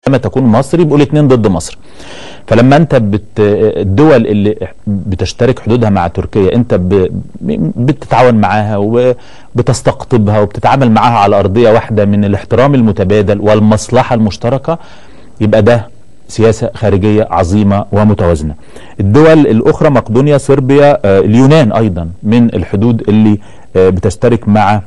لما تكون مصر يبقوا الاثنين ضد مصر فلما انت بت الدول اللي بتشترك حدودها مع تركيا انت ب... بتتعاون معاها وبتستقطبها وبتتعامل معاها على ارضيه واحده من الاحترام المتبادل والمصلحه المشتركه يبقى ده سياسه خارجيه عظيمه ومتوازنه. الدول الاخرى مقدونيا صربيا آه، اليونان ايضا من الحدود اللي آه، بتشترك مع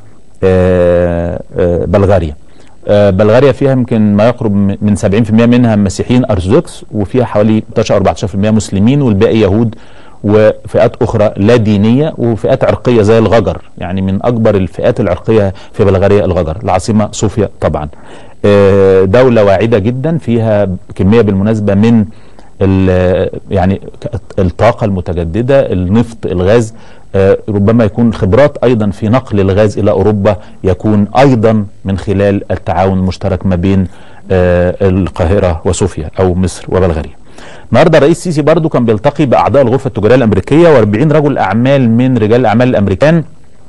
آه، آه، بلغاريا. آه، بلغاريا فيها يمكن ما يقرب من 70% منها مسيحيين ارثوذكس وفيها حوالي 13 14% مسلمين والباقي يهود وفئات اخرى لا دينيه وفئات عرقيه زي الغجر يعني من اكبر الفئات العرقيه في بلغاريا الغجر العاصمه صوفيا طبعا آه، دوله واعده جدا فيها كميه بالمناسبه من ال- يعني ك- الطاقه المتجدده النفط الغاز آه، ربما يكون خبرات ايضا في نقل الغاز الى اوروبا يكون ايضا من خلال التعاون المشترك ما بين آه، القاهره وصوفيا او مصر وبلغاريا. النهارده الرئيس السيسي برضو كان بيلتقي باعضاء الغرفه التجاريه الامريكيه و40 رجل اعمال من رجال الاعمال الامريكان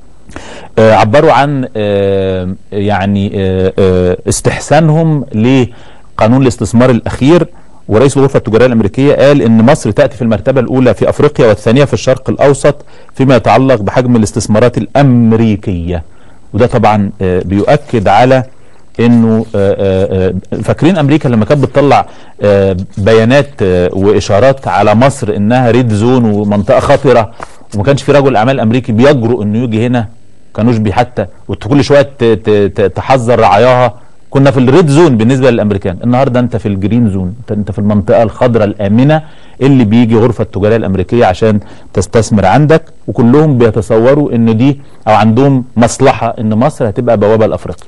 آه، عبروا عن آه، يعني آه، آه، استحسانهم لقانون الاستثمار الاخير ورئيس الغرفه التجاريه الامريكيه قال ان مصر تاتي في المرتبه الاولى في افريقيا والثانيه في الشرق الاوسط فيما يتعلق بحجم الاستثمارات الامريكيه وده طبعا آه، بيؤكد على انه آه، آه، آه، فاكرين امريكا لما كانت بتطلع آه، بيانات آه، واشارات على مصر انها ريد زون ومنطقه خطره وما كانش في رجل اعمال امريكي بيجرؤ انه يجي هنا كانوش بي حتى وكل شويه ت- ت- ت- تحذر رعاياها كنا في الريد زون بالنسبه للامريكان النهارده انت في الجرين زون انت, انت في المنطقه الخضراء الامنه اللي بيجي غرفه التجاريه الامريكيه عشان تستثمر عندك وكلهم بيتصوروا ان دي او عندهم مصلحه ان مصر هتبقى بوابه لافريقيا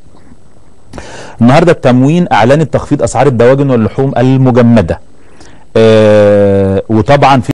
النهارده التموين اعلنت تخفيض اسعار الدواجن واللحوم المجمده آه وطبعا في